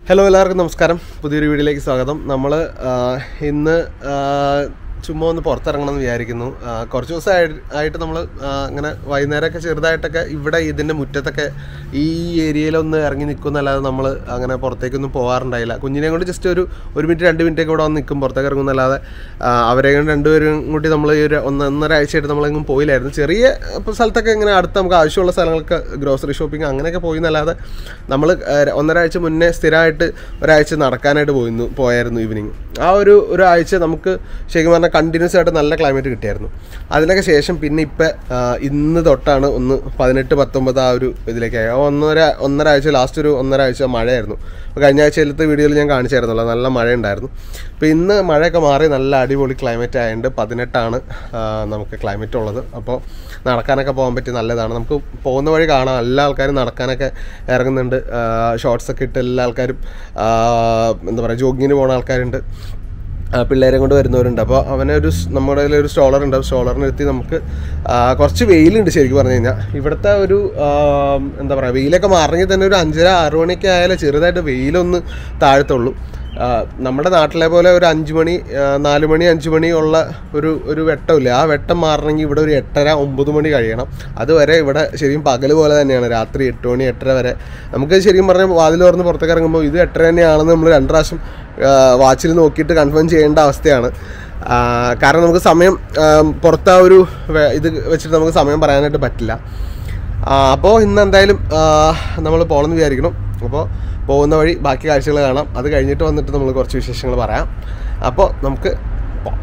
hello എല്ലാവർക്കും നമസ്കാരം പുതിയൊരു വീഡിയോയിലേക്ക് സ്വാഗതം നമ്മൾ ഇന്ന് ആ, ചുമ്മാ ഒന്ന് പുറത്തിറങ്ങണം എന്ന് വിചാരിക്കുന്നു ആ, കുറച്ച് ദിവസമായി ആയിട്ട് നമ്മൾ ഇങ്ങനെ വൈകുന്നേരമൊക്കെ ചെറുതായിട്ടൊക്കെ ഇവിടെ ഇതിൻ്റെ മുറ്റത്തൊക്കെ ഈ ഏരിയയിലൊന്ന് ഇറങ്ങി നിൽക്കുന്നല്ലാതെ നമ്മൾ അങ്ങനെ പുറത്തേക്കൊന്നും പോകാറുണ്ടായില്ല കുഞ്ഞിനെ കൊണ്ട് ജസ്റ്റ് ഒരു ഒരു മിനിറ്റ് രണ്ട് മിനിറ്റ് ഒക്കെ ഇവിടെ വന്ന് നിൽക്കും പുറത്തേക്ക് ഇറങ്ങുന്നല്ലാതെ ആ, അവരെ കൊണ്ട് രണ്ടുപേരും കൂടി നമ്മൾ ഈ ഒരു ഒന്ന് ഒന്നര ആഴ്ചയായിട്ട് നമ്മളെങ്ങും പോയില്ലായിരുന്നു ചെറിയ ഇപ്പൊ സ്ഥലത്തൊക്കെ ഇങ്ങനെ അടുത്ത് നമുക്ക് ആവശ്യമുള്ള സ്ഥലങ്ങൾക്ക് ഗ്രോസറി ഷോപ്പിംഗ് അങ്ങനെയൊക്കെ പോയി എന്നല്ലാതെ നമ്മൾ ഒന്നര ആഴ്ച മുന്നേ സ്ഥിരമായിട്ട് ഒരാഴ്ച നടക്കാനായിട്ട് പോയിരുന്നു പോയായിരുന്നു ഈവനിങ് ആ ഒരു ഒരാഴ്ച നമുക്ക് ശരിക്കും പറഞ്ഞാൽ കണ്ടിന്യൂസ് ആയിട്ട് നല്ല ക്ലൈമറ്റ് കിട്ടിയായിരുന്നു അതിനൊക്കെ ശേഷം പിന്നെ ഇപ്പം ഇന്ന് തൊട്ടാണ് ഒന്ന് പതിനെട്ട് പത്തൊമ്പത് ആ ഒരു ഇതിലേക്കായി ആ ഒന്നര ഒന്നര ആഴ്ച ലാസ്റ്റ് ഒരു ഒന്നര ആഴ്ച മഴയായിരുന്നു അപ്പോൾ കഴിഞ്ഞ ആഴ്ചയിലത്തെ വീഡിയോയിൽ ഞാൻ കാണിച്ചായിരുന്നല്ലോ നല്ല മഴ ഉണ്ടായിരുന്നു അപ്പോൾ ഇന്ന് മഴയൊക്കെ മാറി നല്ല അടിപൊളി ക്ലൈമറ്റ് ആയതുകൊണ്ട് പതിനെട്ടാണ് ആ, നമുക്ക് ക്ലൈമറ്റ് ഉള്ളത് അപ്പോൾ നടക്കാനൊക്കെ പോകാൻ പറ്റി നല്ലതാണ് നമുക്ക് പോകുന്ന വഴി കാണാം എല്ലാ ആൾക്കാരും നടക്കാനൊക്കെ ഇറങ്ങുന്നുണ്ട് ഷോർട്സ് ഒക്കെ ഇട്ട് എല്ലാ ആൾക്കാരും ആ, എന്താ പറയുക ജോഗിങ്ങിന് പോകുന്ന ആൾക്കാരുണ്ട് ആ, പിള്ളേരെ കൊണ്ട് വരുന്നവരുണ്ട് അപ്പോൾ അവനെ ഒരു സ് നമ്മുടെ കയ്യിൽ ഒരു സ്റ്റോളർ ഉണ്ട് സ്റ്റോളറിന് എത്തി നമുക്ക് ആ, കുറച്ച് വെയിലുണ്ട് ശരിക്കും പറഞ്ഞു കഴിഞ്ഞാൽ ഇവിടുത്തെ ഒരു ആ, എന്താ പറയുക വെയിലൊക്കെ മാറണമെങ്കിൽ തന്നെ ഒരു അഞ്ചര ആറ് മണിയൊക്കെ ആയാലേ ചെറുതായിട്ട് വെയിലൊന്ന് താഴത്തുള്ളൂ ആ, നമ്മുടെ നാട്ടിലെ പോലെ ഒരു അഞ്ച് മണി ആ, നാല് മണി അഞ്ച് മണി ഉള്ള ഒരു ഒരു വെട്ടമില്ല ആ വെട്ടം മാറണമെങ്കിൽ ഇവിടെ ഒരു എട്ടര ഒമ്പത് മണി കഴിയണം അതുവരെ ഇവിടെ ശരിക്കും പകൽ പോലെ തന്നെയാണ് രാത്രി എട്ട് മണി എട്ടര വരെ നമുക്ക് ശരിക്കും പറഞ്ഞാൽ വാതിൽ തുറന്ന് പുറത്തേക്ക് ഇറങ്ങുമ്പോൾ ഇത് എട്ടര തന്നെയാണെന്ന് നമ്മൾ രണ്ട് പ്രാവശ്യം വാച്ചിൽ നോക്കിയിട്ട് കൺഫേം ചെയ്യേണ്ട അവസ്ഥയാണ് ആ, കാരണം നമുക്ക് സമയം ആ, പുറത്ത് ആ ഒരു വെ- ഇത് വെച്ചിട്ട് നമുക്ക് സമയം പറയാനായിട്ട് പറ്റില്ല അപ്പോൾ ഇന്ന് എന്തായാലും നമ്മൾ പോകണമെന്ന് വിചാരിക്കണം അപ്പോൾ പോകുന്ന വഴി ബാക്കി കാഴ്ചകൾ കാണാം അത് കഴിഞ്ഞിട്ട് വന്നിട്ട് നമ്മൾ കുറച്ച് വിശേഷങ്ങൾ പറയാം അപ്പോൾ നമുക്ക് പോകാം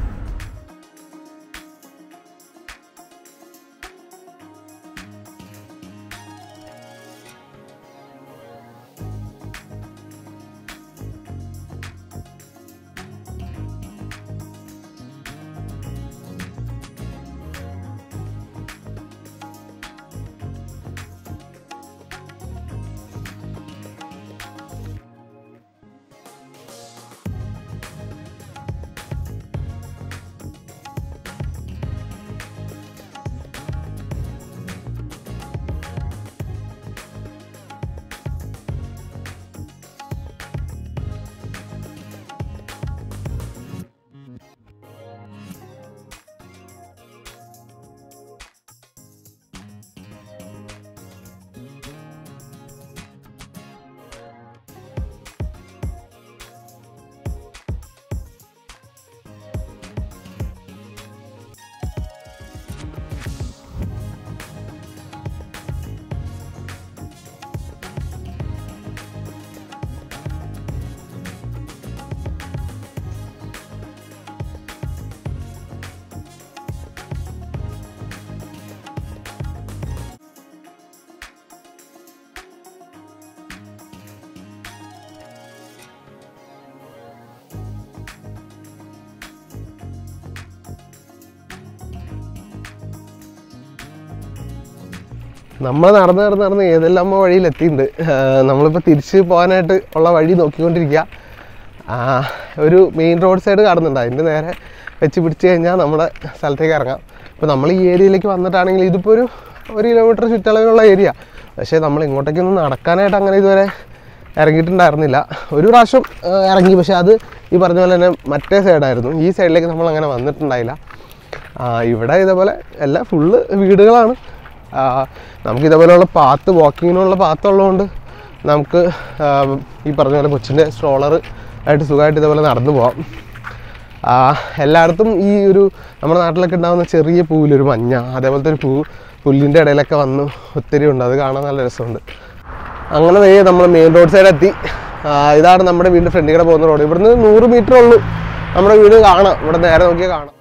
നമ്മൾ നടന്ന് നടന്ന് നടന്ന് ഏതെല്ലാം വഴിയിൽ എത്തിയിട്ടുണ്ട് നമ്മളിപ്പോൾ തിരിച്ച് പോകാനായിട്ട് ഉള്ള വഴി നോക്കിക്കൊണ്ടിരിക്കുക ആ, ഒരു മെയിൻ റോഡ് സൈഡ് കാണുന്നുണ്ട് അതിൻ്റെ നേരെ വെച്ച് പിടിച്ച് കഴിഞ്ഞാൽ നമ്മുടെ സ്ഥലത്തേക്ക് ഇറങ്ങാം ഇപ്പോൾ നമ്മൾ ഈ ഏരിയയിലേക്ക് വന്നിട്ടാണെങ്കിൽ ഇതിപ്പോൾ ഒരു ഒരു കിലോമീറ്റർ ചുറ്റളവിലുള്ള ഏരിയ പക്ഷേ നമ്മൾ ഇങ്ങോട്ടേക്കൊന്നും നടക്കാനായിട്ട് അങ്ങനെ ഇതുവരെ ഇറങ്ങിയിട്ടുണ്ടായിരുന്നില്ല ഒരു പ്രാവശ്യം ആ, ഇറങ്ങി പക്ഷേ അത് ഈ പറഞ്ഞ പോലെ തന്നെ മറ്റേ സൈഡായിരുന്നു ഈ സൈഡിലേക്ക് നമ്മൾ അങ്ങനെ വന്നിട്ടുണ്ടായില്ല ആ, ഇവിടെ ഇതേപോലെ എല്ലാം ഫുള്ള് വീടുകളാണ് ആ, നമുക്ക് ഇതേപോലെയുള്ള പാത്ത് വാക്കിങ്ങിനുള്ള പാത്ത് ഉള്ളതുകൊണ്ട് നമുക്ക് ആ, ഈ പറഞ്ഞ പോലെ കൊച്ചിൻ്റെ സ്ട്രോളർ ആയിട്ട് സുഖമായിട്ട് ഇതേപോലെ നടന്നു പോവാം ആ, എല്ലായിടത്തും ഈ ഒരു നമ്മുടെ നാട്ടിലൊക്കെ ഉണ്ടാകുന്ന ചെറിയ പൂവിലൊരു മഞ്ഞ അതേപോലത്തെ ഒരു പൂ പുല്ലിൻ്റെ ഇടയിലൊക്കെ വന്ന് ഒത്തിരി ഉണ്ട് അത് കാണാൻ നല്ല രസമുണ്ട് അങ്ങനെ ദേ നമ്മൾ മെയിൻ റോഡ് സൈഡ് എത്തി ആ, ഇതാണ് നമ്മുടെ വീടിൻ്റെ ഫ്രണ്ടിൽ കൂടെ പോകുന്ന റോഡ് ഇവിടുന്ന് നൂറ് മീറ്റർ ഉള്ളൂ നമ്മുടെ വീട് കാണാം ഇവിടെ നേരെ നോക്കിയാൽ കാണാം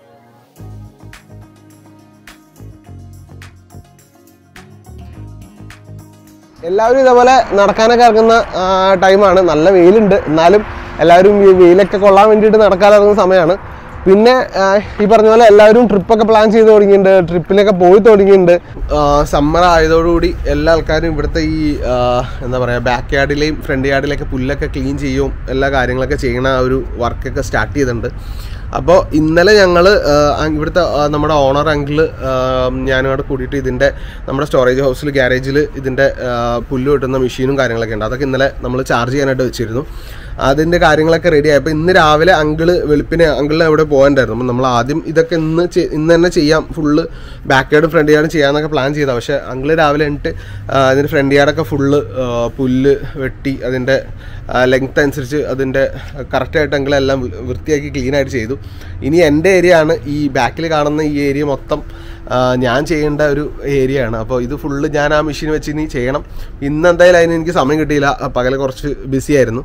എല്ലാവരും ഇതേപോലെ നടക്കാനൊക്കെ ഇറങ്ങുന്ന ആ, ടൈമാണ് നല്ല വെയിലുണ്ട് എന്നാലും എല്ലാവരും ഈ വെയിലൊക്കെ കൊള്ളാൻ വേണ്ടിയിട്ട് നടക്കാൻ ഇറങ്ങുന്ന സമയമാണ് പിന്നെ ആ, ഈ പറഞ്ഞ പോലെ എല്ലാവരും ട്രിപ്പൊക്കെ പ്ലാൻ ചെയ്ത് തുടങ്ങിയിട്ടുണ്ട് ട്രിപ്പിലൊക്കെ പോയി തുടങ്ങിയിട്ടുണ്ട് സമ്മർ ആയതോടുകൂടി എല്ലാ ആൾക്കാരും ഇവിടുത്തെ ഈ ആ, എന്താ പറയുക ബാക്ക് യാർഡിലെയും ഫ്രണ്ട് യാർഡിലെയൊക്കെ പുല്ലൊക്കെ ക്ലീൻ ചെയ്യും എല്ലാ കാര്യങ്ങളൊക്കെ ചെയ്യണ ആ ഒരു വർക്കൊക്കെ സ്റ്റാർട്ട് ചെയ്തിട്ടുണ്ട് അപ്പോൾ ഇന്നലെ ഞങ്ങൾ ഇവിടുത്തെ ആ, നമ്മുടെ ഓണർ അങ്കിള് ഞാനും കൂടെ കൂടിയിട്ട് ഇതിൻ്റെ നമ്മുടെ സ്റ്റോറേജ് ഹൗസിൽ ഗ്യാരേജിൽ ഇതിൻ്റെ ആ, പുല്ല് കിട്ടുന്ന മെഷീനും കാര്യങ്ങളൊക്കെ ഉണ്ട് അതൊക്കെ ഇന്നലെ നമ്മൾ ചാർജ് ചെയ്യാനായിട്ട് വെച്ചിരുന്നു അതിൻ്റെ കാര്യങ്ങളൊക്കെ റെഡി ആയപ്പോൾ ഇന്ന് രാവിലെ അങ്കിള് വെളുപ്പിന് അങ്കിളിന് എവിടെ പോകണ്ടായിരുന്നു അപ്പം നമ്മൾ ആദ്യം ഇതൊക്കെ ഇന്ന് ചെ- ഇന്ന് തന്നെ ചെയ്യാം ഫുള്ള് ബാക്ക് യാർഡും ഫ്രണ്ട് യാർഡും ചെയ്യാമെന്നൊക്കെ പ്ലാൻ ചെയ്താൽ പക്ഷേ അങ്കിള് രാവിലെ എന്നിട്ട് അതിൻ്റെ ഫ്രണ്ട് യാർഡൊക്കെ ഫുള്ള് പുല്ല് വെട്ടി അതിൻ്റെ ലെങ്ത് അനുസരിച്ച് അതിൻ്റെ കറക്റ്റായിട്ട് അങ്കിളെല്ലാം വൃത്തിയാക്കി ക്ലീൻ ആയിട്ട് ചെയ്തു ഇനി എൻ്റെ ഏരിയ ആണ് ഈ ബാക്കിൽ കാണുന്ന ഈ ഏരിയ മൊത്തം ആ, ഞാൻ ചെയ്യേണ്ട ഒരു ഏരിയ ആണ് അപ്പോൾ ഇത് ഫുള്ള് ഞാൻ ആ മെഷീൻ വെച്ച് ഇനി ചെയ്യണം ഇന്ന് എന്തായാലും അതിന് എനിക്ക് സമയം കിട്ടിയില്ല പകൽ കുറച്ച് ബിസി ആയിരുന്നു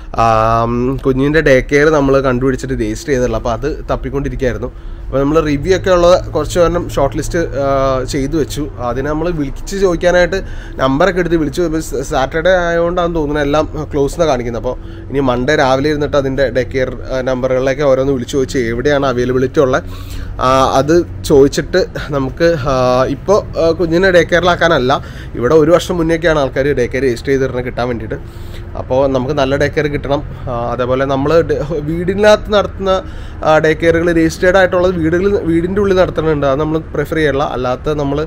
ആം, കുഞ്ഞിൻ്റെ ഡേ കെയർ നമ്മൾ കണ്ടുപിടിച്ചിട്ട് രജിസ്റ്റർ ചെയ്തല്ലോ അപ്പോൾ അത് തപ്പിക്കൊണ്ടിരിക്കുകയായിരുന്നു അപ്പോൾ നമ്മൾ റിവ്യൂ ഒക്കെ ഉള്ളത് കുറച്ച് നേരം ഷോർട്ട് ലിസ്റ്റ് ചെയ്തു വെച്ചു അതിനെ നമ്മൾ വിളിച്ച് ചോദിക്കാനായിട്ട് നമ്പറൊക്കെ എടുത്ത് വിളിച്ചു സാറ്റർഡേ ആയതുകൊണ്ടാണെന്ന് തോന്നുന്നത് എല്ലാം ക്ലോസ് എന്നാണ് കാണിക്കുന്നത് അപ്പോൾ ഇനി മൺഡേ രാവിലെ ഇരുന്നിട്ട് അതിൻ്റെ ഡേ കെയർ നമ്പറുകളിലേക്ക് ഓരോന്ന് വിളിച്ച് ചോദിച്ച് എവിടെയാണ് അവൈലബിലിറ്റി ഉള്ളത് ആ, അത് ചോദിച്ചിട്ട് നമുക്ക് ഇപ്പോൾ കുഞ്ഞിനെ ഡേ കെയറിലാക്കാനല്ല ഇവിടെ ഒരു വർഷം മുന്നേക്കാണ് ആൾക്കാർ ഡേ കെയർ രജിസ്റ്റർ ചെയ്തിരുന്നത് കിട്ടാൻ വേണ്ടിയിട്ട് അപ്പോൾ നമുക്ക് നല്ല ഡേ കെയർ കിട്ടണം ആ, അതേപോലെ നമ്മൾ വീടിനകത്ത് നടത്തുന്ന ഡേ കെയറുകൾ രജിസ്റ്റേർഡ് ആയിട്ടുള്ളത് വീടുകളിൽ വീടിൻ്റെ ഉള്ളിൽ നടത്തുന്നുണ്ട് അത് നമ്മൾ പ്രിഫർ ചെയ്യല്ല അല്ലാത്ത നമ്മൾ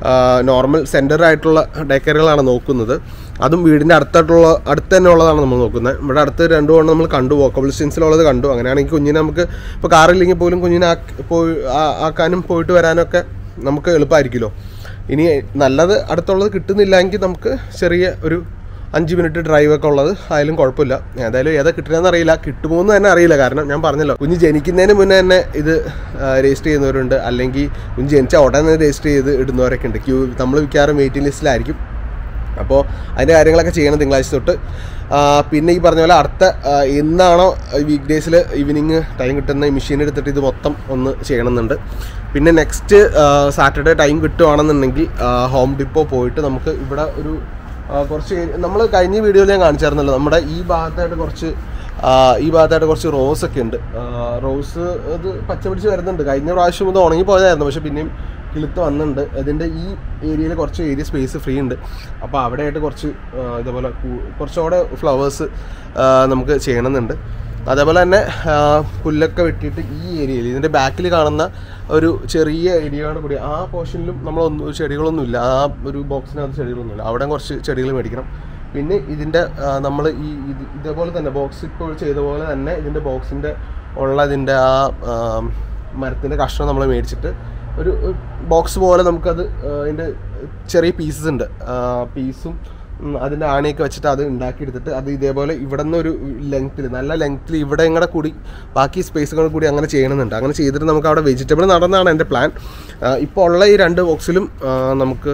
നോർമൽ സെൻറ്റർ ആയിട്ടുള്ള ഡേ കെയറുകളാണ് നോക്കുന്നത് അതും വീടിൻ്റെ അടുത്തായിട്ടുള്ള അടുത്ത് തന്നെ ഉള്ളതാണ് നമ്മൾ നോക്കുന്നത് ഇവിടെ അടുത്ത് രണ്ടു കൊണ്ട് നമ്മൾ കണ്ടു വോക്കബിൾ ഡിസ്റ്റൻസിലുള്ളത് കണ്ടു അങ്ങനെയാണെങ്കിൽ കുഞ്ഞിനെ നമുക്ക് ഇപ്പോൾ കാറില്ലെങ്കിൽ പോലും കുഞ്ഞിനെ ആക്ക് പോയി ആ- ആക്കാനും പോയിട്ട് വരാനൊക്കെ നമുക്ക് എളുപ്പമായിരിക്കുമല്ലോ ഇനി നല്ലത് അടുത്തുള്ളത് കിട്ടുന്നില്ലെങ്കിൽ നമുക്ക് ചെറിയ ഒരു അഞ്ച് മിനിറ്റ് ഡ്രൈവ് ഒക്കെ ഉള്ളത് ആയാലും കുഴപ്പമില്ല ഏതായാലും ഏതാ കിട്ടുന്നതെന്ന് അറിയില്ല കിട്ടുമോ എന്ന് തന്നെ അറിയില്ല കാരണം ഞാൻ പറഞ്ഞല്ലോ കുഞ്ഞ് ജനിക്കുന്നതിന് മുന്നേ തന്നെ ഇത് രജിസ്റ്റർ ചെയ്യുന്നവരുണ്ട് അല്ലെങ്കിൽ കുഞ്ഞ് ജനിച്ച ഉടനെ രജിസ്റ്റർ ചെയ്ത് ഇടുന്നവരൊക്കെ ഉണ്ട് ക്യൂ നമ്മൾ മിക്കവാറും വെയിറ്റിംഗ് ലിസ്റ്റിലായിരിക്കും അപ്പോൾ അതിൻ്റെ കാര്യങ്ങളൊക്കെ ചെയ്യണം തിങ്കളാഴ്ച തൊട്ട് ആ, പിന്നെ ഈ പറഞ്ഞ പോലെ അടുത്ത ആ, എന്നാണോ വീക്ക് ഡേയ്സിൽ ഈവനിങ് ടൈം കിട്ടുന്ന ഈ മെഷീൻ എടുത്തിട്ട് ഇത് മൊത്തം ഒന്ന് ചെയ്യണമെന്നുണ്ട് പിന്നെ നെക്സ്റ്റ് സാറ്റർഡേ ടൈം കിട്ടുവാണെന്നുണ്ടെങ്കിൽ ഹോം ഡിപ്പോ പോയിട്ട് നമുക്ക് ഇവിടെ ഒരു ആ, കുറച്ച് നമ്മൾ കഴിഞ്ഞ വീഡിയോയിൽ ഞാൻ കാണിച്ചായിരുന്നല്ലോ നമ്മുടെ ഈ ഭാഗത്തായിട്ട് കുറച്ച് ആ, ഈ ഭാഗത്തായിട്ട് കുറച്ച് റോസ് ഒക്കെ ഉണ്ട് ആ, റോസ് അത് പച്ച പിടിച്ച് വരുന്നുണ്ട് കഴിഞ്ഞ പ്രാവശ്യം ഇത് ഉണങ്ങി പോയതായിരുന്നു പക്ഷെ പിന്നെയും കിളുത്ത് വന്നിട്ടുണ്ട് അതിൻ്റെ ഈ ഏരിയയിൽ കുറച്ച് ഏരിയ സ്പേസ് ഫ്രീ ഉണ്ട് അപ്പോൾ അവിടെയായിട്ട് കുറച്ച് ആ, ഇതേപോലെ കൂ- കുറച്ചുകൂടെ ഫ്ലവേഴ്സ് നമുക്ക് ചെയ്യണമെന്നുണ്ട് അതേപോലെ തന്നെ ആ, പുല്ലൊക്കെ വെട്ടിയിട്ട് ഈ ഏരിയയിൽ ഇതിൻ്റെ ബാക്കിൽ കാണുന്ന ഒരു ചെറിയ ഏരിയയോട് കൂടി ആ പോർഷനിലും നമ്മളൊന്നും ചെടികളൊന്നുമില്ല ആ ഒരു ബോക്സിനകത്ത് ചെടികളൊന്നുമില്ല അവിടെ കുറച്ച് ചെടികൾ മേടിക്കണം പിന്നെ ഇതിൻ്റെ നമ്മൾ ഈ ഇത് ഇതേപോലെ തന്നെ ബോക്സ് ഇപ്പോൾ ചെയ്ത പോലെ തന്നെ ഇതിൻ്റെ ബോക്സിൻ്റെ ഉള്ള ഇതിൻ്റെ ആ മരത്തിൻ്റെ കഷ്ണം നമ്മൾ മേടിച്ചിട്ട് ഒരു ബോക്സ് പോലെ നമുക്കത് ആ, അതിൻ്റെ ചെറിയ പീസസ് ഉണ്ട് പീസും അതിൻ്റെ ആണിയൊക്കെ വെച്ചിട്ട് അത് ഉണ്ടാക്കിയെടുത്തിട്ട് അത് ഇതേപോലെ ഇവിടെ നിന്ന് ഒരു ലെങ്ത്തിൽ നല്ല ലെങ്ത്തിൽ ഇവിടെ ഇങ്ങടെ കൂടി ബാക്കി സ്പേസുകൾ കൂടി അങ്ങനെ ചെയ്യണമെന്നുണ്ട് അങ്ങനെ ചെയ്തിട്ട് നമുക്ക് അവിടെ വെജിറ്റബിൾ നടന്നാണ് എൻ്റെ പ്ലാൻ ഇപ്പോൾ ഉള്ള ഈ രണ്ട് ബോക്സിലും ആ, നമുക്ക്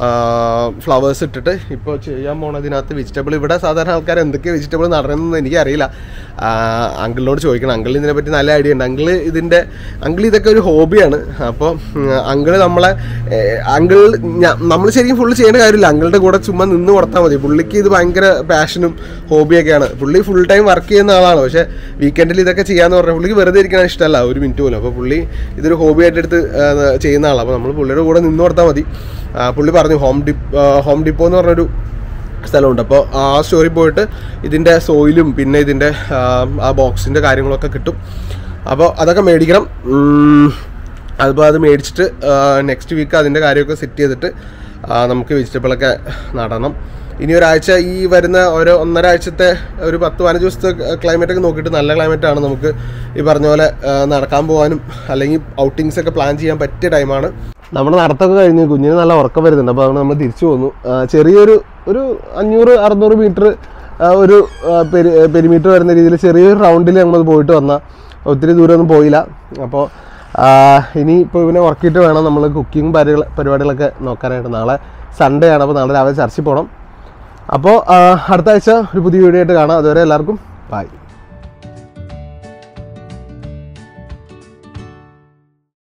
ഫ്ലവേഴ്സ് ഇട്ടിട്ട് ഇപ്പോൾ ചെയ്യാൻ പോണതിനകത്ത് വെജിറ്റബിൾ ഇവിടെ സാധാരണ ആൾക്കാർ എന്തൊക്കെ വെജിറ്റബിൾ നടണമെന്ന് എനിക്കറിയില്ല അങ്കിളിനോട് ചോദിക്കണം അങ്കിൾ ഇതിനെ പറ്റി നല്ല ഐഡിയ ഉണ്ട് അങ്കിൾ ഇതിൻ്റെ അങ്കിൾ ഇതൊക്കെ ഒരു ഹോബിയാണ് അപ്പോൾ അങ്കിൾ നമ്മളെ അങ്കിൾ നമ്മൾ ശരിക്കും ഫുള്ള് ചെയ്യേണ്ട കാര്യമില്ല അങ്കിളുടെ കൂടെ ചുമ്മാ നിന്ന് കൊടുത്താൽ മതി പുള്ളിക്ക് ഇത് ഭയങ്കര പാഷനും ഹോബിയൊക്കെയാണ് പുള്ളി ഫുൾ ടൈം വർക്ക് ചെയ്യുന്ന ആളാണ് പക്ഷേ വീക്കെൻഡിൽ ഇതൊക്കെ ചെയ്യാന്ന് പറഞ്ഞാൽ പുള്ളിക്ക് വെറുതെ ഇരിക്കാൻ ഇഷ്ടമല്ല ഒരു മിനിറ്റ് പോലും അപ്പോൾ പുള്ളി ഇതൊരു ഹോബിയായിട്ട് എടുത്ത് ആ, ചെയ്യുന്ന ആളാണ് അപ്പോൾ നമ്മൾ പുള്ളിയുടെ കൂടെ നിന്ന് കൊടുത്താൽ മതി ആ, പുള്ളി പറഞ്ഞു ഹോം ഡിപ്പ് ഹോം ഡിപ്പോ എന്ന് പറഞ്ഞൊരു സ്ഥലമുണ്ട് അപ്പോൾ ആ സ്റ്റോറിൽ പോയിട്ട് ഇതിൻ്റെ സോയിലും പിന്നെ ഇതിൻ്റെ ആ, ആ ബോക്സിൻ്റെ കാര്യങ്ങളൊക്കെ കിട്ടും അപ്പോൾ അതൊക്കെ മേടിക്കണം ഉം, അതിപ്പോൾ അത് മേടിച്ചിട്ട് നെക്സ്റ്റ് വീക്ക് അതിൻ്റെ കാര്യമൊക്കെ സെറ്റ് ചെയ്തിട്ട് ആ, നമുക്ക് വെജിറ്റബിളൊക്കെ നടണം ഇനി ഒരാഴ്ച ഈ വരുന്ന ഒരു ഒന്നര ആഴ്ചത്തെ ഒരു പത്ത് പതിനഞ്ച് ദിവസത്തെ ക്ലൈമറ്റ് ഒക്കെ നോക്കിയിട്ട് നല്ല ക്ലൈമറ്റ് ആണ് നമുക്ക് ഈ പറഞ്ഞ പോലെ ആ, നടക്കാൻ പോകാനും അല്ലെങ്കിൽ ഔട്ടിങ്സ് ഒക്കെ പ്ലാൻ ചെയ്യാൻ പറ്റിയ ടൈമാണ് നമ്മുടെ നടത്തൊക്കെ കഴിഞ്ഞ് കുഞ്ഞിന് നല്ല ഉറക്കം വരുന്നുണ്ട് അപ്പോൾ അതുകൊണ്ട് നമ്മൾ തിരിച്ചു പോന്നു ആ, ചെറിയൊരു ഒരു അഞ്ഞൂറ് അറുന്നൂറ് മീറ്റർ ഒരു ആ, പെരി പെരിമീറ്റർ വരുന്ന രീതിയിൽ ചെറിയൊരു റൗണ്ടിൽ നമ്മൾ പോയിട്ട് വന്ന ഒത്തിരി ദൂരമൊന്നും പോയില്ല അപ്പോൾ ഇനി ഇപ്പോൾ ഇവനെ ഉറക്കിയിട്ട് വേണം നമ്മൾ കുക്കിംഗ് പരിപാടികൾ പരിപാടികളൊക്കെ നോക്കാനായിട്ട് നാളെ സൺഡേ ആണ് അപ്പോൾ നാളെ രാവിലെ ചർച്ചിൽ പോകണം അപ്പോൾ അടുത്ത ആഴ്ച ഒരു പുതിയ വീഡിയോ ആയിട്ട് കാണാം അതുവരെ എല്ലാവർക്കും ബൈ